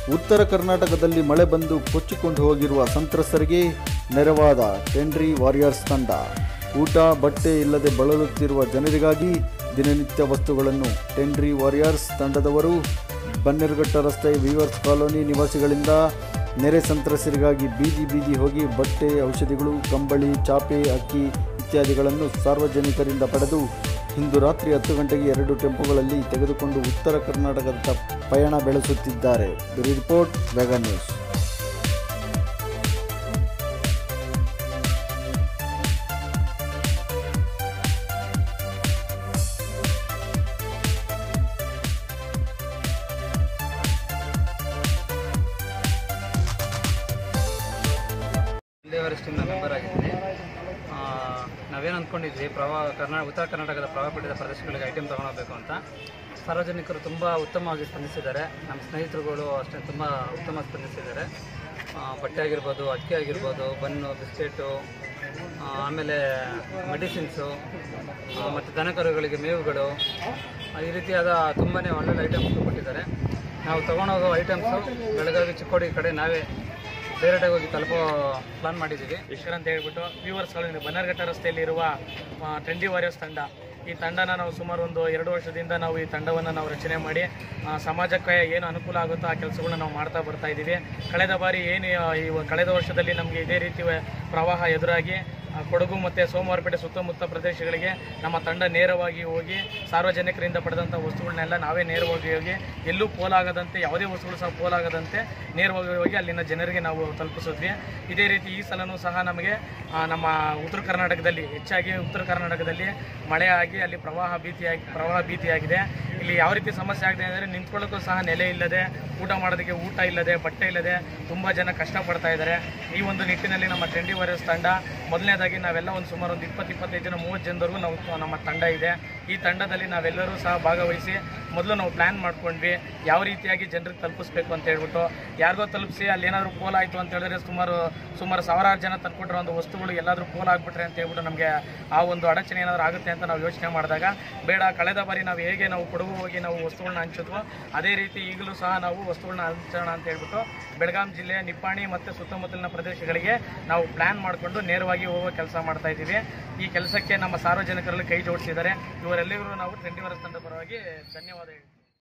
ಉತ್ತರ ಕರ್ನಾಟಕದಲ್ಲಿ ಮಳೆ ಬಂದು ಕೊಚ್ಚಿಕೊಂಡು ಹೋಗಿರುವ ಸಂತ್ರಸ್ತರಿಗೆ ನೆರವಾದ ಟೆಂಡ್ರಿ ವಾರಿಯರ್ಸ್ ತಂಡ ಊಟ ಬಟ್ಟೆ ಇಲ್ಲದೆ ಬಳಲುತ್ತಿರುವ ಜನರಿಗಾಗಿ ದಿನನಿತ್ಯ ವಸ್ತುಗಳನ್ನು ಟೆಂಡ್ರಿ ವಾರಿಯರ್ಸ್ ತಂಡದವರು ಬನ್ನೇರುಘಟ್ಟ ರಸ್ತೆ ವೀವರ್ಸ್ ಕಾಲೋನಿ ನಿವಾಸಿಗಳಿಂದ ನೆರೆ ಸಂತ್ರಸ್ತರಿಗಾಗಿ ಬೀದಿ ಬೀದಿ ಹೋಗಿ ಬಟ್ಟೆ ಔಷಧಿಗಳು ಕಂಬಳಿ ಚಾಪೆ ಅಕ್ಕಿ ಇತ್ಯಾದಿಗಳನ್ನು ಸಾರ್ವಜನಿಕರಿಂದ ಪಡೆದು ಇಂದು ರಾತ್ರಿ ಹತ್ತು ಗಂಟೆಗೆ ಎರಡು ಟೆಂಪೋಗಳಲ್ಲಿ ತೆಗೆದುಕೊಂಡು ಉತ್ತರ ಕರ್ನಾಟಕದತ್ತ ಪಯಣ ಬೆಳೆಸುತ್ತಿದ್ದಾರೆ ಬ್ಯೂರೋ ರಿಪೋರ್ಟ್ ವೆಗಾ ನ್ಯೂಸ್ ದೇವರ ಟೀಮ್ನ ಮೆಂಬರ್ ಆಗಿದ್ದೀನಿ ಆ, ನಾವೇನು ಅಂದ್ಕೊಂಡಿದ್ವಿ ಪ್ರವಾಹ ಕರ್ನಾಟಕ ಉತ್ತರ ಕರ್ನಾಟಕದ ಪ್ರವಾಹ ಪೀಡಿತ ಪ್ರದೇಶಗಳಿಗೆ ಐಟಮ್ ತೊಗೊಂಡೋಗ್ಬೇಕು ಅಂತ ಸಾರ್ವಜನಿಕರು ತುಂಬ ಉತ್ತಮವಾಗಿ ಸ್ಪಂದಿಸಿದ್ದಾರೆ ನಮ್ಮ ಸ್ನೇಹಿತರುಗಳು ಅಷ್ಟೇ ತುಂಬ ಉತ್ತಮ ಸ್ಪಂದಿಸಿದ್ದಾರೆ ಆ, ಬಟ್ಟೆ ಆಗಿರ್ಬೋದು ಅಕ್ಕಿ ಆಗಿರ್ಬೋದು ಬನ್ನು ಬಿಸ್ಕೆಟು ಆ, ಆಮೇಲೆ ಮೆಡಿಸಿನ್ಸು ಮತ್ತು ದನಕರುಗಳಿಗೆ ಮೇವುಗಳು ಆ, ಈ ರೀತಿಯಾದ ತುಂಬಾ ಒಳ್ಳೊಳ್ಳೆ ಐಟಮ್ಸ್ ಕೊಟ್ಟಿದ್ದಾರೆ ನಾವು ತೊಗೊಂಡೋಗೋ ಐಟಮ್ಸು ಬೆಳಗಾವಿ ಚಿಕ್ಕೋಡಿ ಕಡೆ ನಾವೇ ಡೈರೆಕ್ಟಾಗಿ ಹೋಗಿ ತಲುಪೋ ಪ್ಲಾನ್ ಮಾಡಿದ್ದೀವಿ ಈಶ್ವರ್ ಅಂತ ಹೇಳ್ಬಿಟ್ಟು ವ್ಯೂವರ್ಸ್ ಕಾಲೋನಿ ಬನ್ನರ್ಘಟ್ಟ ರಸ್ತೆಯಲ್ಲಿ ಇರುವ ಟ್ರೆಂಡಿ ವಾರಿಯರ್ಸ್ ತಂಡ ಈ ತಂಡನ ನಾವು ಸುಮಾರು ಒಂದು ಎರಡು ವರ್ಷದಿಂದ ನಾವು ಈ ತಂಡವನ್ನು ನಾವು ರಚನೆ ಮಾಡಿ ಆ, ಸಮಾಜಕ್ಕೆ ಏನು ಅನುಕೂಲ ಆಗುತ್ತೋ ಆ ಕೆಲಸಗಳನ್ನ ನಾವು ಮಾಡ್ತಾ ಬರ್ತಾ ಇದ್ದೀವಿ ಕಳೆದ ಬಾರಿ ಏನು ಆ, ಈ ವ- ಕಳೆದ ವರ್ಷದಲ್ಲಿ ನಮಗೆ ಇದೇ ರೀತಿ ವ- ಪ್ರವಾಹ ಎದುರಾಗಿ ಆ, ಕೊಡಗು ಮತ್ತು ಸೋಮವಾರಪೇಟೆ ಸುತ್ತಮುತ್ತ ಪ್ರದೇಶಗಳಿಗೆ ನಮ್ಮ ತಂಡ ನೇರವಾಗಿ ಹೋಗಿ ಸಾರ್ವಜನಿಕರಿಂದ ಪಡೆದಂಥ ವಸ್ತುಗಳನ್ನೆಲ್ಲ ನಾವೇ ನೇರವಾಗಿ ಹೋಗಿ ಎಲ್ಲೂ ಪೋಲಾಗದಂತೆ ಯಾವುದೇ ವಸ್ತುಗಳು ಸಹ ಪೋಲಾಗದಂತೆ ನೇರವಾಗಿ ಹೋಗಿ ಅಲ್ಲಿನ ಜನರಿಗೆ ನಾವು ತಲುಪಿಸಿದ್ವಿ ಇದೇ ರೀತಿ ಈ ಸಲನೂ ಸಹ ನಮಗೆ ಆ, ನಮ್ಮ ಉತ್ತರ ಕರ್ನಾಟಕದಲ್ಲಿ ಹೆಚ್ಚಾಗಿ ಉತ್ತರ ಕರ್ನಾಟಕದಲ್ಲಿ ಮಳೆ ಆಗಿ ಅಲ್ಲಿ ಪ್ರವಾಹ ಭೀತಿಯಾಗಿ ಪ್ರವಾಹ ಭೀತಿಯಾಗಿದೆ ಇಲ್ಲಿ ಯಾವ ರೀತಿ ಸಮಸ್ಯೆ ಆಗಿದೆ ಅಂದರೆ ನಿಂತ್ಕೊಳ್ಳೋಕ್ಕೂ ಸಹ ನೆಲೆ ಇಲ್ಲದೆ ಊಟ ಮಾಡೋದಕ್ಕೆ ಊಟ ಇಲ್ಲದೆ ಬಟ್ಟೆ ಇಲ್ಲದೆ ತುಂಬ ಜನ ಕಷ್ಟಪಡ್ತಾ ಇದ್ದಾರೆ ಈ ಒಂದು ನಿಟ್ಟಿನಲ್ಲಿ ನಮ್ಮ ಟ್ರೆಂಡಿ ವಾರಿಯರ್ಸ್ ತಂಡ ಮೊದಲನೇದಾಗಿ ನಾವೆಲ್ಲ ಒಂದು ಸುಮಾರು ಒಂದು ಇಪ್ಪತ್ತು ಇಪ್ಪತ್ತೈದು ಜನ ಮೂವತ್ತು ಜನದವರೆಗೂ ನಾವು ನಮ್ಮ ತಂಡ ಇದೆ ಈ ತಂಡದಲ್ಲಿ ನಾವೆಲ್ಲರೂ ಸಹ ಭಾಗವಹಿಸಿ ಮೊದಲು ನಾವು ಪ್ಲ್ಯಾನ್ ಮಾಡ್ಕೊಂಡ್ವಿ ಯಾವ ರೀತಿಯಾಗಿ ಜನರಿಗೆ ತಲುಪಿಸ್ಬೇಕು ಅಂತ ಹೇಳ್ಬಿಟ್ಟು ಯಾರಿಗೋ ತಲುಪಿಸಿ ಅಲ್ಲಿ ಏನಾದರೂ ಪೋಲ್ ಆಯಿತು ಅಂತ ಹೇಳಿದ್ರೆ ಸುಮಾರು ಸುಮಾರು ಸಾವಿರಾರು ಜನ ತಂದ್ಕೊಟ್ಟಿರೋ ಒಂದು ವಸ್ತುಗಳು ಎಲ್ಲಾದರೂ ಪೋಲ್ ಆಗಿಬಿಟ್ರೆ ಅಂತ ಹೇಳ್ಬಿಟ್ಟು ನಮಗೆ ಆ ಒಂದು ಅಡಚಣೆ ಏನಾದರೂ ಆಗುತ್ತೆ ಅಂತ ನಾವು ಯೋಚನೆ ಮಾಡಿದಾಗ ಬೇಡ ಕಳೆದ ಬಾರಿ ನಾವು ಹೇಗೆ ನಾವು ಕೊಡಗು ಹೋಗಿ ನಾವು ವಸ್ತುಗಳನ್ನ ಹಂಚಿದ್ವೋ ಅದೇ ರೀತಿ ಈಗಲೂ ಸಹ ನಾವು ವಸ್ತುಗಳನ್ನ ಹಂಚೋಣ ಅಂತ ಹೇಳ್ಬಿಟ್ಟು ಬೆಳಗಾಂ ಜಿಲ್ಲೆ ನಿಪ್ಪಾಣಿ ಮತ್ತು ಸುತ್ತಮುತ್ತಲಿನ ಪ್ರದೇಶಗಳಿಗೆ ನಾವು ಪ್ಲ್ಯಾನ್ ಮಾಡಿಕೊಂಡು ನೇರವಾಗಿ ಹೋಗೋ ಕೆಲಸ ಮಾಡ್ತಾ ಇದ್ದೀವಿ ಈ ಕೆಲಸಕ್ಕೆ ನಮ್ಮ ಸಾರ್ವಜನಿಕರಲ್ಲಿ ಕೈ ಜೋಡಿಸಿದ್ದಾರೆ ಇವರೆಲ್ಲರಿಗೂ ನಾವು ಟ್ರೆಂಡಿ ವರಸ್ ತಂಡ ಪರವಾಗಿ ಧನ್ಯವಾದ ಹೇಳ್ತೀವಿ